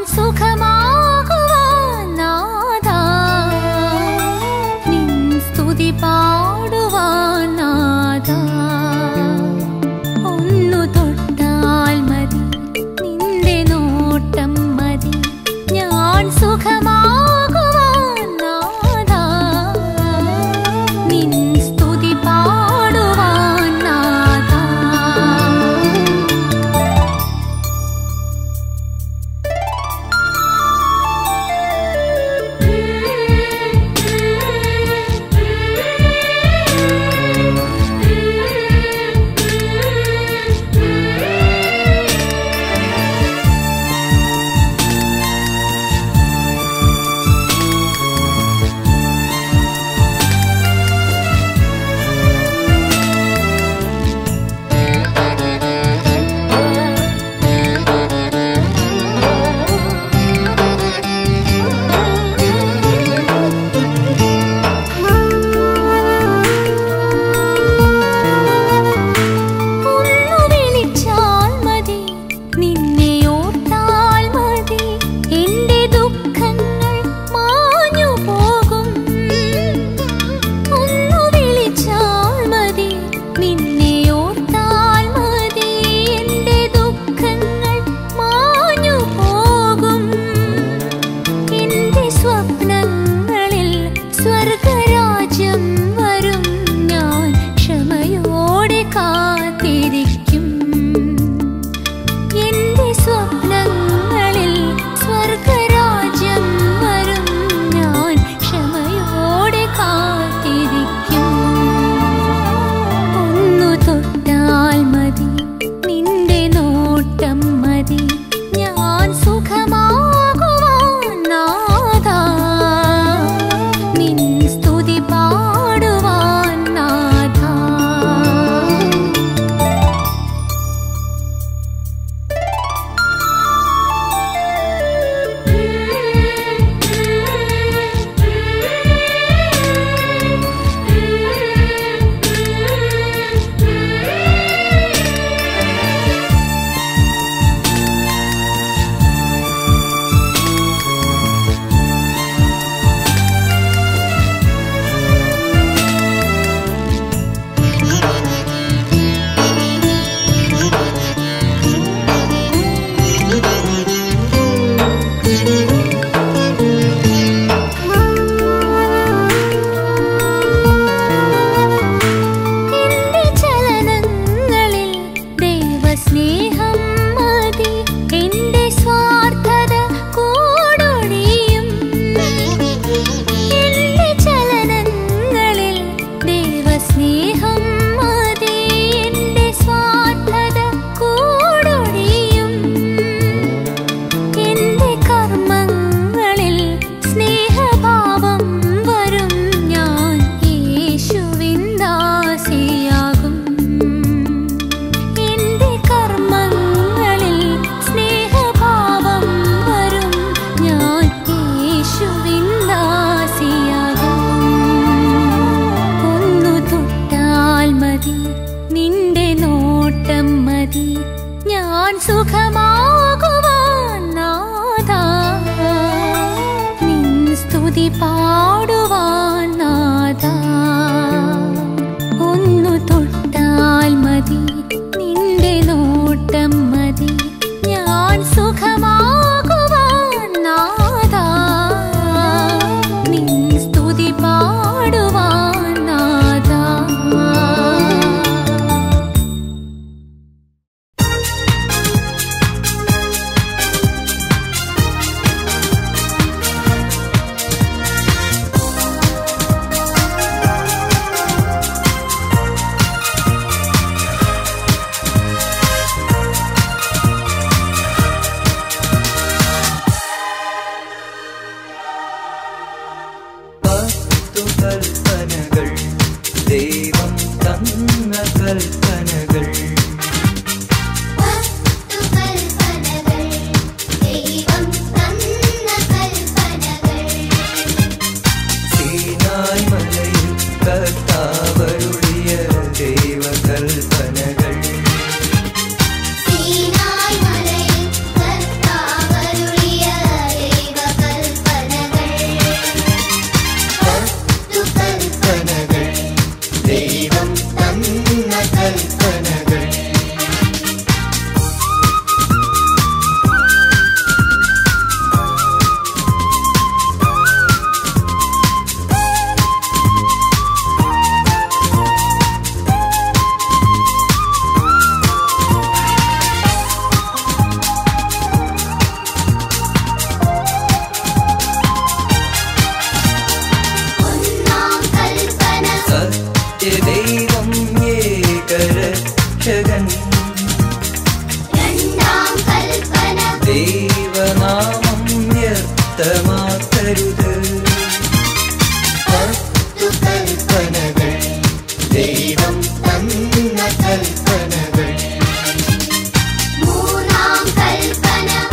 സുഖമാകുവാൻ നാഥാ നിൻ സ്തുതി പാടുവാൻ നാഥാ ഒന്നു തൊട്ടാൽ മതി നിന്റെ നോട്ടം മതി ഞാൻ സുഖമാകുവാൻ നാഥാ നിൻ സ്തുതി പാടുവാൻ നാഥാ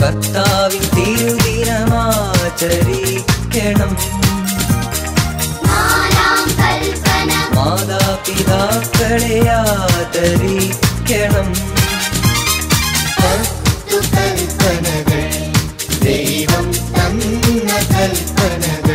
കർത്താവിൻ തിരുദിനമാചരിക്കണം നാലാം കൽപ്പന മാതാപിതാക്കളെ ആദരിക്കണം പത്തു കൽപ്പനകൾ ദൈവം തന്ന കൽപ്പനകൾ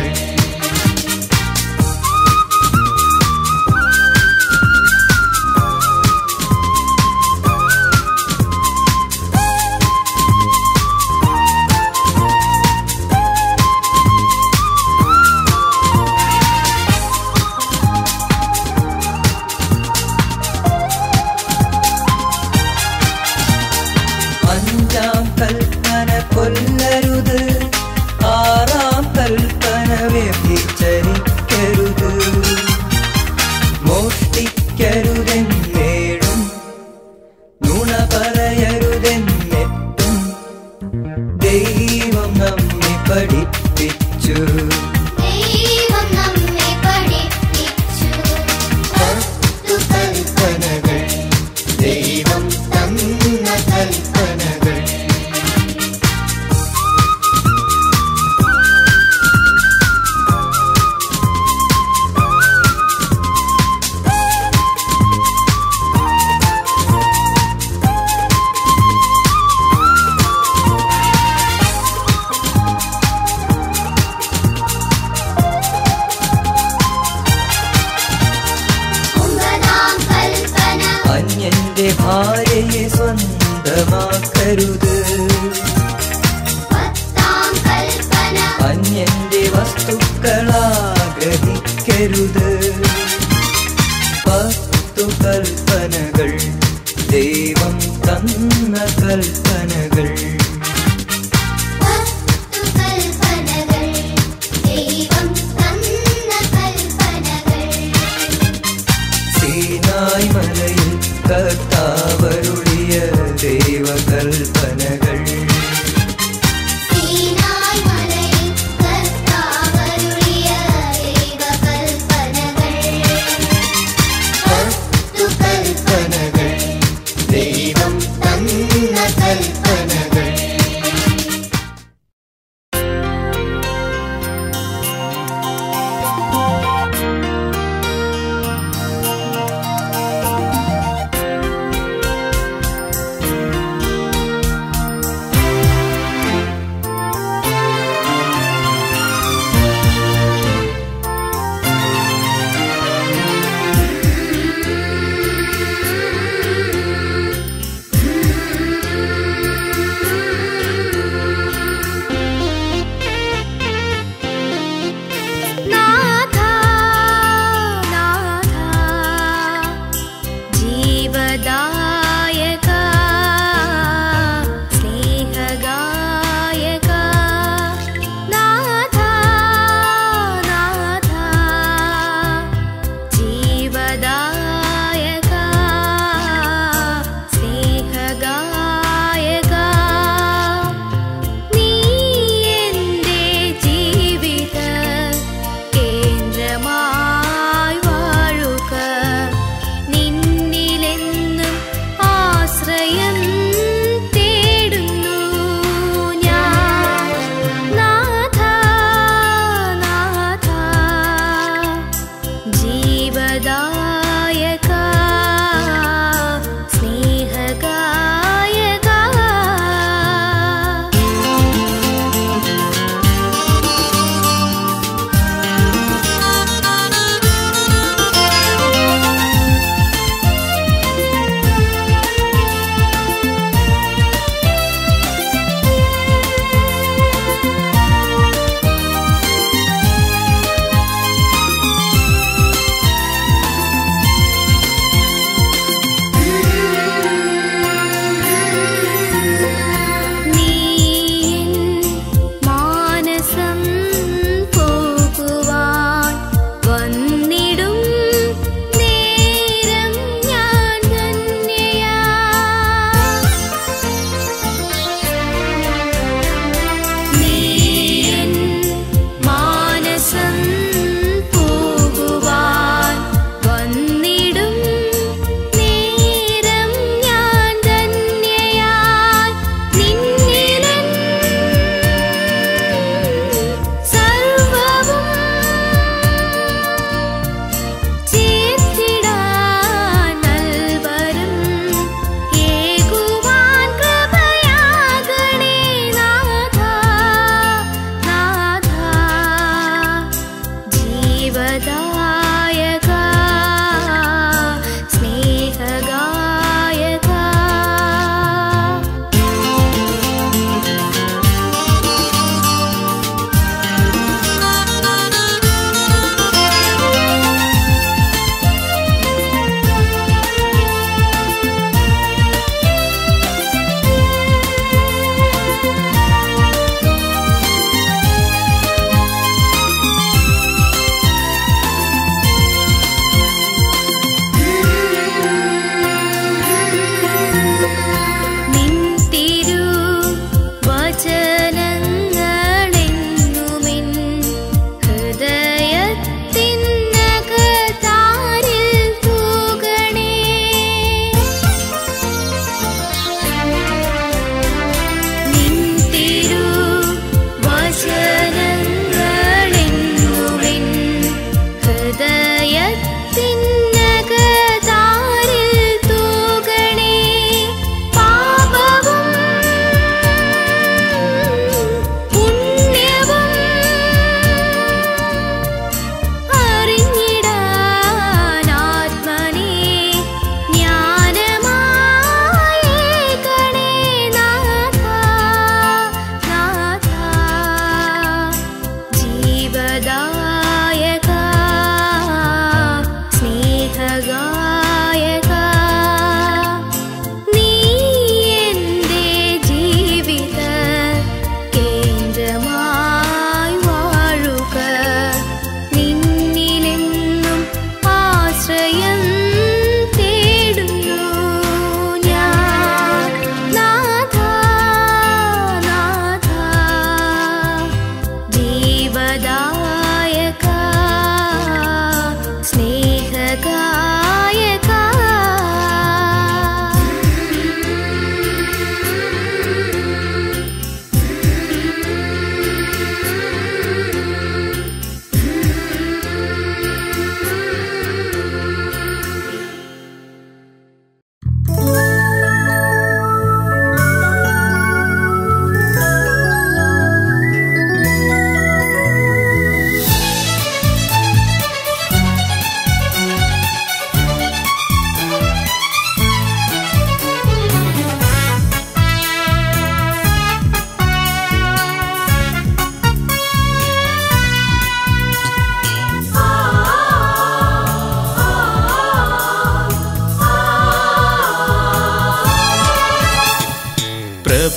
അഞ്ചാം കൽപ്പന കൊല്ലരുത് ആറാം കൽപ്പന വ്യഭിചരിക്കരുത് മോഷ്ടിക്കരുതെന്നേഴും നുണ പറയരുതെന്നെട്ടും ദൈവം നമ്മെ പഠിപ്പിച്ചു ദൈവം നമ്മെ പഠിപ്പിച്ചു പത്തു കൽപ്പനകൾ ദൈവം തന്ന കൽപ്പനകൾ ഒമ്പതാം കൽപ്പന അന്യന്റെ ഭാര്യയെ സ്വന്തമാക്കരുത് പത്താം കൽപ്പന അന്യന്റെ വസ്തുക്കളാഗ്രഹിക്കരുത് പത്തു കൽപ്പനകൾ ദൈവം തന്ന കൽപ്പനകൾ പത്തു കൽപ്പനകൾ ദൈവം തന്ന കൽപ്പനകൾ സീനായ് മലയിൽ കർത്താവരുളിയ ദൈവകൽപ്പനകൾ സീനായ് മലയിൽ കർത്താവരുളിയ ദൈവകൽപ്പനകൾ പത്തു കൽപ്പനകൾ ദൈവം തന്ന കൽപ്പനകൾ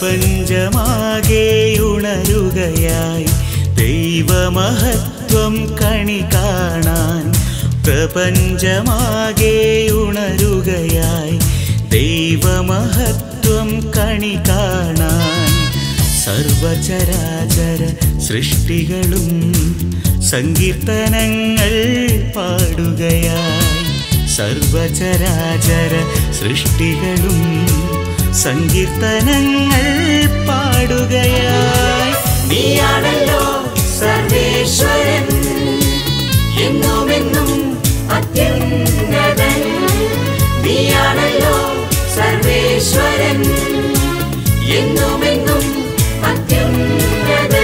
പ്രപഞ്ചമാകെ ഉണരുകയായി ദൈവമഹത്വം കണി കാണാൻ പ്രപഞ്ചമാകെ ഉണരുകയായി ദൈവമഹത്വം കണി കാണാൻ സർവചരാചര സൃഷ്ടികളും സങ്കീർത്തനങ്ങൾ പാടുകയായി സർവചരാചര സൃഷ്ടികളും സങ്കീർത്തനങ്ങൾ പാടുകയായി നീയാണല്ലോ സർവേശ്വരൻ എന്നുമെന്നും അത്യുന്നതൻ നീയാണല്ലോ സർവേശ്വരൻ എന്നുമെന്നും അത്യുന്നതൻ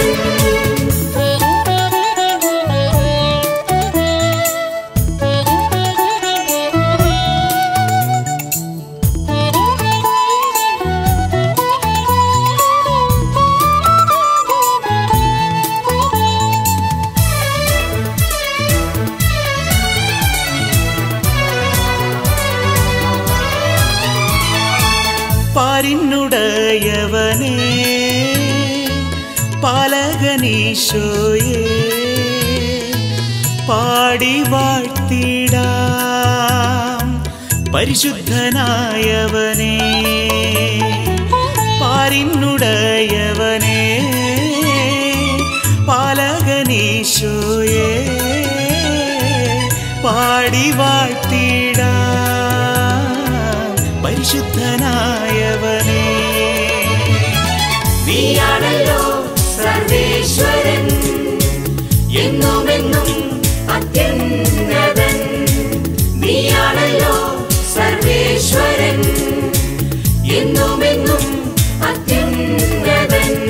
പാരിനുടയവനേ പാലകനീശോയേ പാടി വാഴ്ത്തിടാം പരിശുദ്ധനായവനേ പാരിനുടയവനേ പാലകനീശോയേ പാടി വാഴ്ത്തിടാം പരിശുദ്ധനായവനേ നീയാണല്ലോ സർവേശ്വരൻ എന്നുമെന്നും അത്യുന്നതൻ നീയാണല്ലോ സർവേശ്വരൻ എന്നുമെന്നും അത്യുന്നതൻ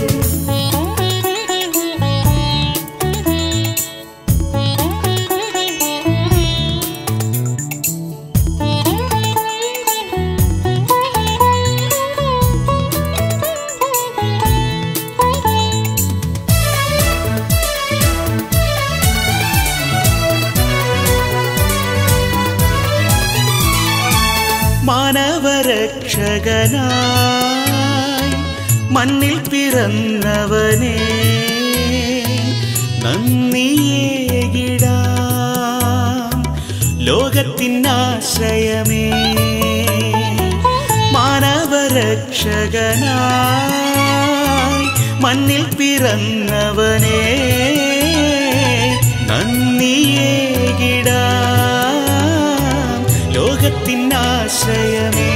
മാനവരക്ഷകനായി മണ്ണിൽ പിറന്നവനെ നന്ദിയേകിടാം ലോകത്തിനാശ്രയമേ മാനവരക്ഷകനായി മണ്ണിൽ പിറന്നവനെ നന്ദിയേകിടാം ലോകത്തിനാശ്രയമേ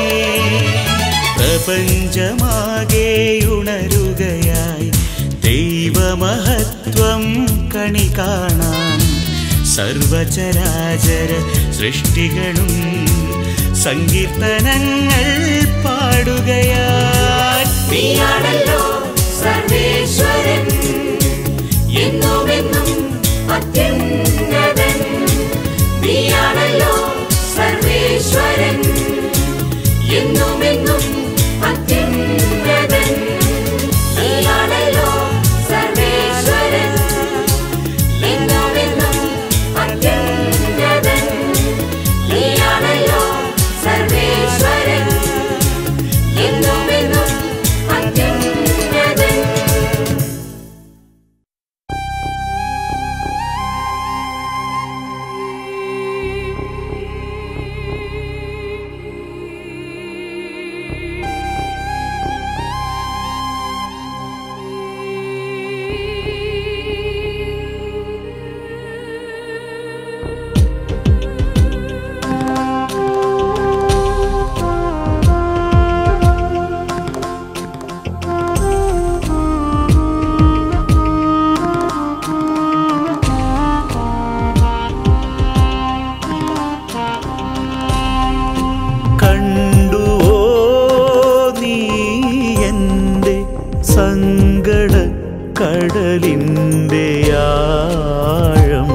പ്രപഞ്ചമാകെ ഉണരുകയായി ദൈവമഹത്വം കണി കാണാൻ സർവചരാചര സൃഷ്ടികളും സങ്കീർത്തനങ്ങൾ പാടുകയായി നീയാണല്ലോ സർവേശ്വരൻ എന്നുമെന്നും അത്യുന്നതൻ നീയാണല്ലോ സർവേശ്വരൻ എന്നുമെന്നും അത്യുന്നതൻ നീയാണല്ലോ സർവേശ്വരൻ എന്നുമെന്നും അത്യുന്നതൻ നീയാണല്ലോ സർവേശ്വരൻ എന്നുമെന്നും അത്യുന്നതൻ കണ്ടുവോ നീ എൻ്റെ സങ്കട കടലിൻ്റെ ആഴം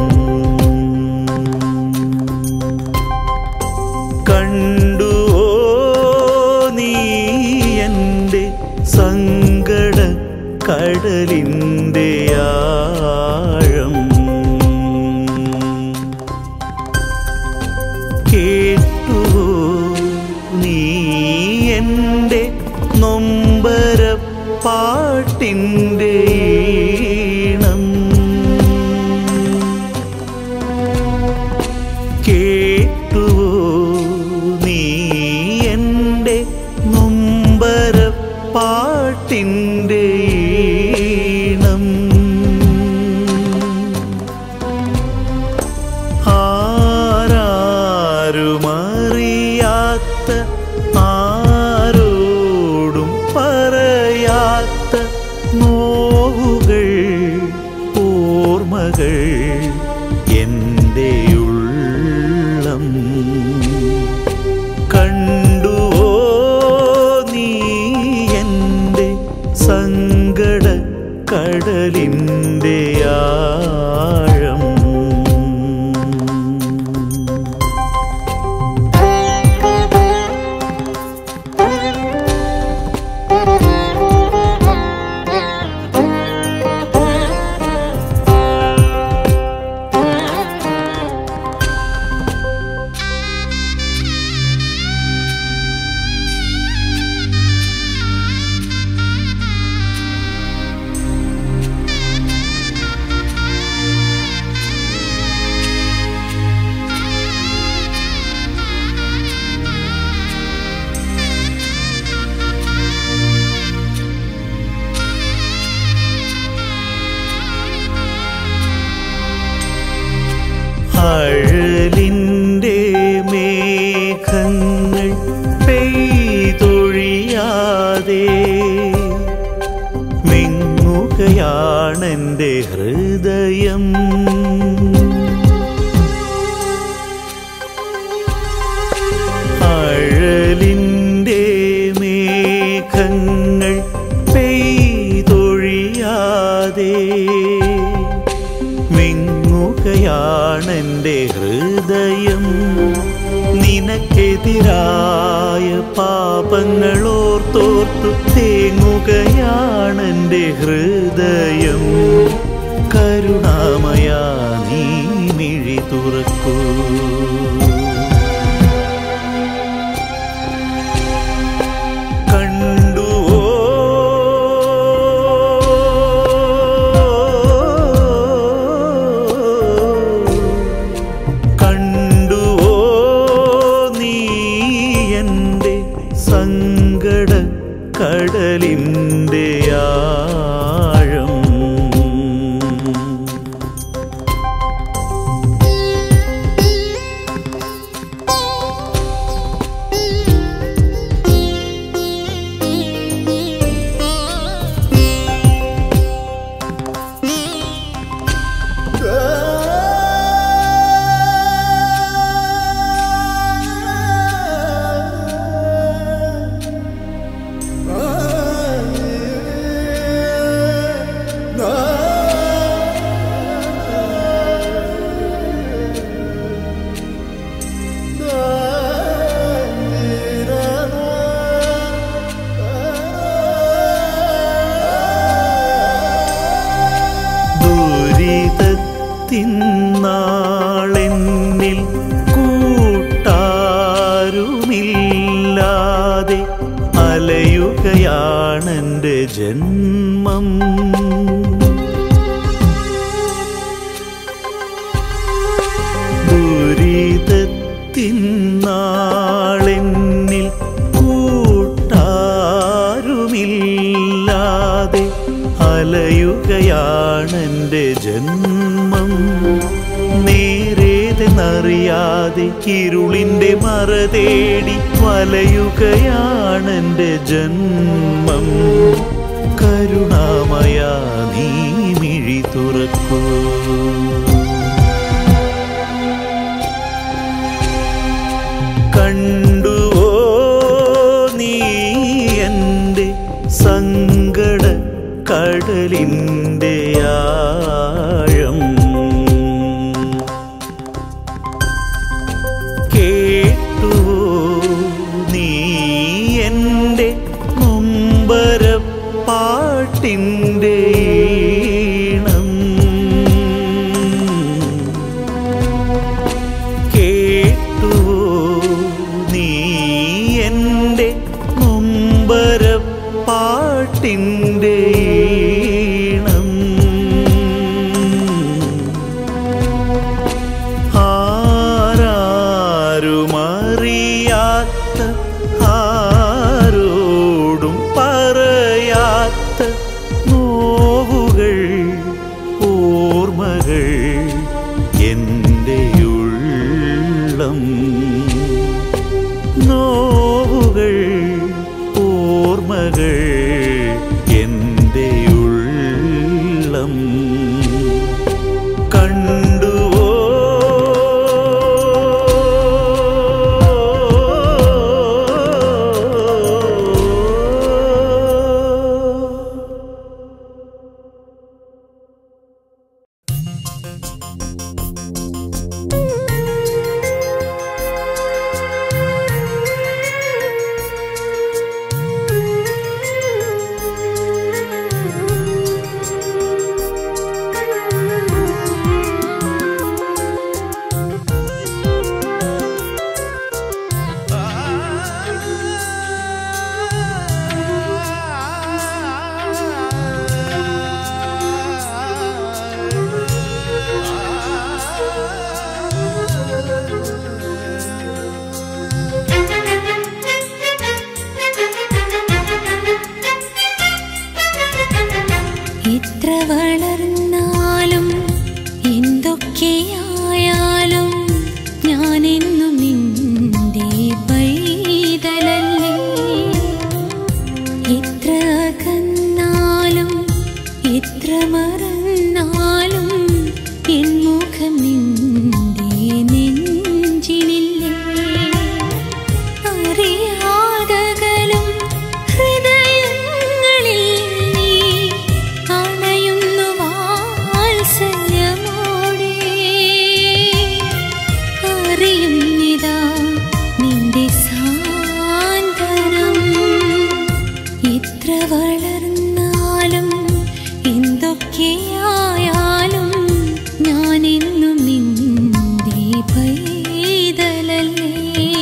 കണ്ടുവോ നീ എൻ്റെ സങ്കട കടലിൻ്റെ ആഴം കേട്ടുവോ നീ എൻ്റെ നൊമ്പരത്തിൻ്റെ പാട്ടിൻ്റെ ഈണം കേട്ടുവോ നീ എൻ്റെ നൊമ്പര പാട്ടിൻ്റെ ഈണം ആരാരുമറിയാത്ത ആരോടും പറയാത്ത നോവുകൾ ഓർമ്മകൾ എൻ്റെ ഉള്ളം കണ്ടുവോ നീ എൻ്റെ സങ്കട കടലിൻ്റെ ആഴം അഴലിൻ്റെ മേഘങ്ങൾ പെയ്തൊഴിയാതെ മിങ്ങുകയാണെൻ്റെ ഹൃദയം അഴലിൻ്റെ മേഘങ്ങൾ പെയ്തൊഴിയാതെ മിങ്ങുകയാണെൻ്റെ ഹൃദയം നിനക്കെതിരായ പാപങ്ങളോർത്തോർത്തു തേങ്ങുകയാണെൻ്റെ ഹൃദയം കരുണാമയ നീ മിഴി തുറക്കൂ കണ്ടുവോ കണ്ടുവോ നീ എൻ്റെ സങ്കട കടലിൻ്റെ ആഴം ദുരിതത്തിൻ നാളെന്നിൽ കൂട്ടാരുമില്ലാതെ അലയുകയാണെൻ്റെ ജന്മം ദുരിതത്തിൻ നാളെന്നിൽ കൂട്ടാരുമില്ലാതെ അലയുകയാണെൻ്റെ ജന്മം നേരേതെന്നറിയാതെ ഇരുളിൻ്റെ മറ തേടി വലയുകയാണെൻ്റെ ജന്മം കരുണാമയ നീ മിഴി തുറക്കൂ കണ്ടുവോ നീ എൻ്റെ സങ്കട കടലിൻ്റെ ആഴം കേട്ടുവോ നീ എൻ്റെ നൊമ്പര പാട്ടിൻ്റെ ഈണം കേട്ടുവോ നീ എൻ്റെ നൊമ്പര പാട്ട് പാട്ടിൻ്റെ ഈണം ആരാരുമറിയാത്ത ആരോടും പറയാത്ത നോവുകൾ ഓർമ്മകൾ എൻ്റെ ഉള്ളം നോവുകൾ ഓർമ്മകൾ എൻ്റെ ഉള്ളം കണ്ടുവോ എത്ര വളർന്നാലും എന്തൊക്കെയായാലും ഞാനെന്നും നിന്റെ പൈതലല്ലേ എത്ര അകന്നാലും എത്ര മറന്നാലും എൻ മുഖം നിന്റെ നെഞ്ചിനില്ലേ അറിയാതകലും ഹൃദയങ്ങളിൽ നീ അണയുന്നു വാത്സല്യമോടെ അറിയുന്നിതാ നിന്റെ സാന്ത്വനം എത്ര വളർന്നാലും എന്തൊക്കെയായാലും ഞാനെന്നും നിന്റെ പൈതലല്ലേ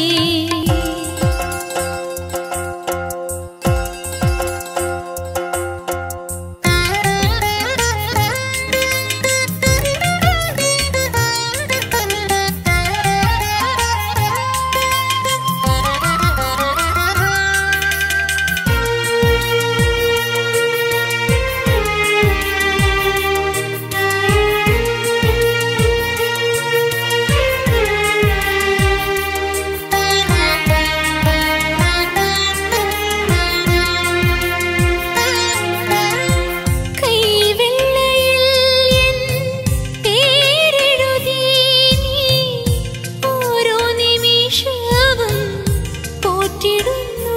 കൈവെള്ളയിൽ എൻ പേരെഴുതി നീ ഓരോ നിമിഷവും പോറ്റിടുന്നു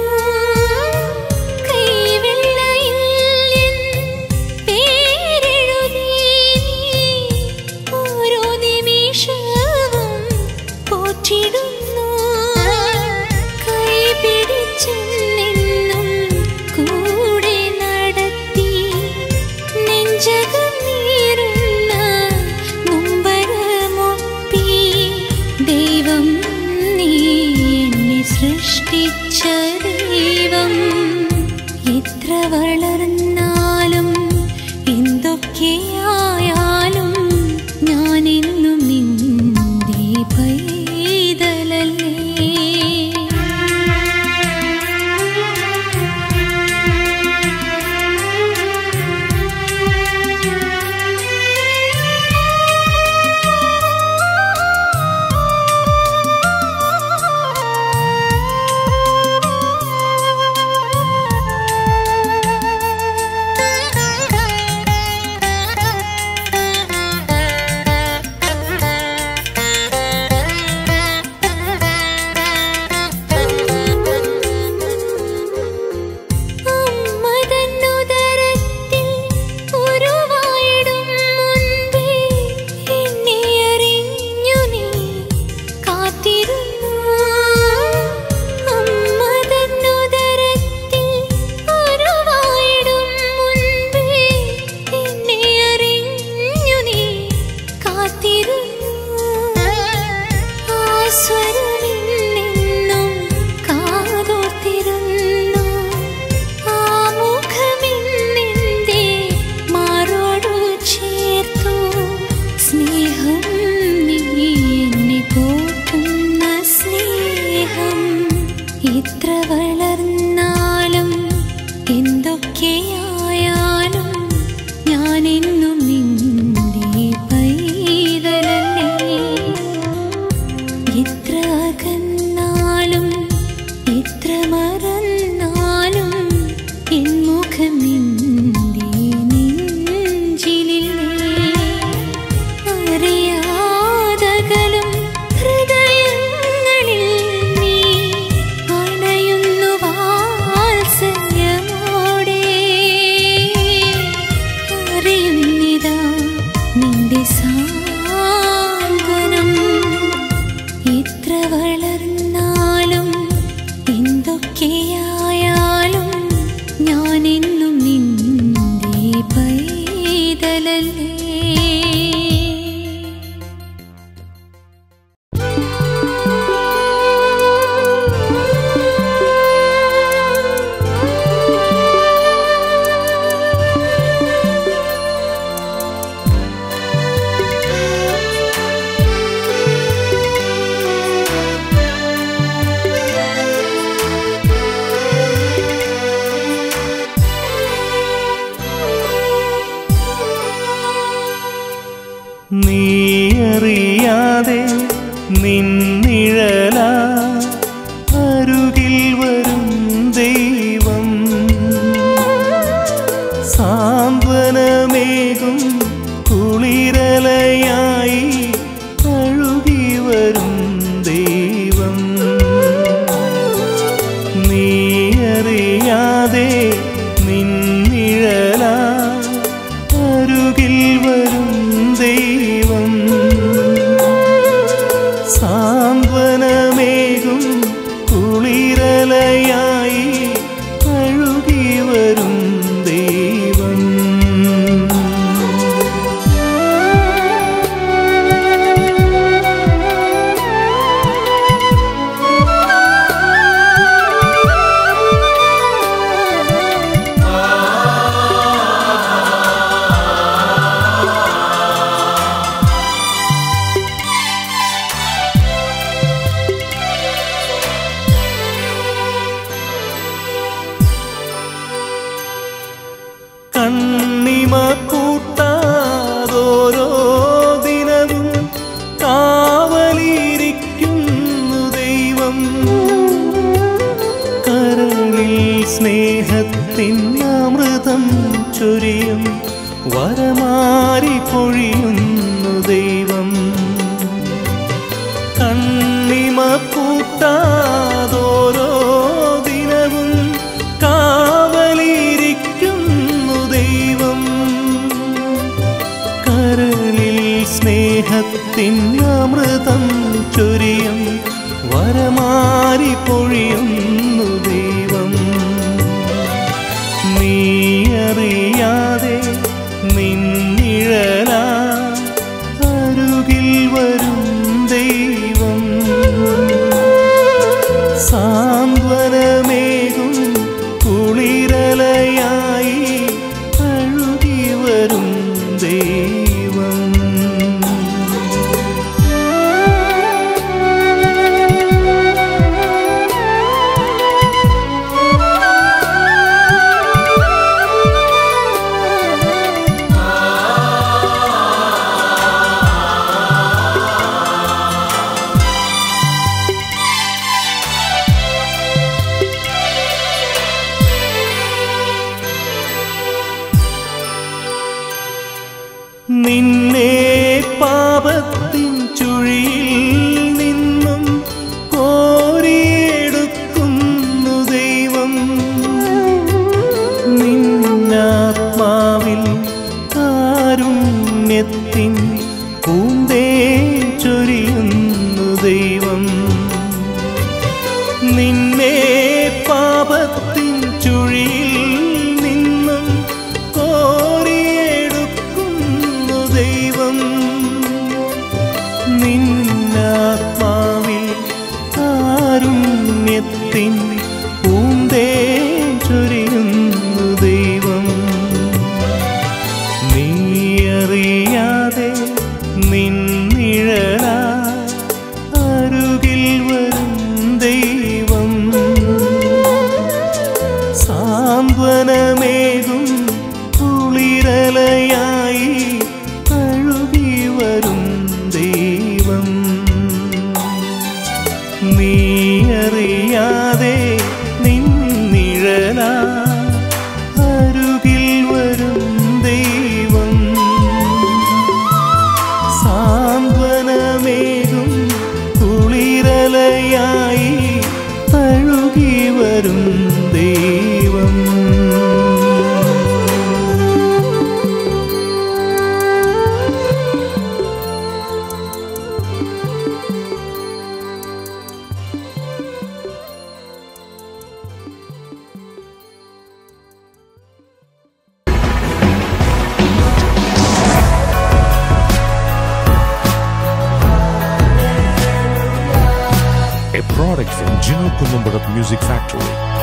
കൈവെള്ളയിൽ എൻ പേരെഴുതി നീ ഓരോ നിമിഷവും പോറ്റിടുന്നു കൈപിടിച്ചെന്നെന്നും കൂടെ നടത്തി നെഞ്ചകം നീറുന്ന നൊമ്പരമൊപ്പി ദൈവം നീ എന്നെ സൃഷ്ടിച്ച ദൈവം എത്ര വളർന്നാലും എന്തൊക്കെയായാലും ഞാനെന്നും നിന്റെ പൈതലല്ലേ നീയറിയാതെ നിന്നിഴല അരുകിൽ വരും ദൈവം സാന്ത്വനമേകും കുളിരലയായി അഴുകി വരും ദൈവം നീയറിയാതെ നിന്നിഴല അരുകിൽ വരും ദൈവം സാന്ത്വനമേകും കുളിരലയായി അഴുകി വരും ദൈവം കണ്ണിമ കൂട്ടാതോരോ ദിനവും കാവലിരിക്കുന്നു ദൈവം കരളിൽ സ്നേഹത്തിൻ അമൃതം ചൊരിയും വരമാരി പൊഴിയുന്നു ദൈവം കണ്ണിമ കൂട്ടാതോരോ ദിനവും കാവലിരിക്കുന്നു ദൈവം കരളിൽ സ്നേഹത്തിൻ അമൃതം ചൊരിയും വരമാരി പൊഴിയുന്നു ദൈവം നീയറിയാതെ നിന്നിഴല അരുകിൽ വരും ദൈവം സാന്ത്വനമേകും കുളിരലയായി അഴുകി വരും ദൈവം നിന്നെ പാപത്തിൻ ചുഴിയിൽ നിന്നും കോരിയെടുക്കുന്നു ദൈവം നിന്നാത്മാവിൽ കാരുണ്യത്തിൻ പൂന്തേ ചൊരിയുന്നു ദൈവം നിന്നെ പാപത്തിൻ ചുഴിയിൽ നിന്നും കോരിയെടുക്കുന്നു ദൈവം നിന്നാത്മാവിൽ കാരുണ്യത്തിൻ പൂന്തേ ചൊരിയുന്നു ദൈവം നീയറിയാതെ നിന്നിഴല അരുകിൽ വരും ദൈവം സാന്ത്വനമേകും കുളിരലയായി അഴുകി വരും ദൈവം നീയറിയാതെ നിന്നിഴല അരുകിൽ വരും ദൈവം സാന്ത്വനമേകും കുളിരലയായി അഴുകി വരും ദൈവം a product from Gino Columbarat Music Factory.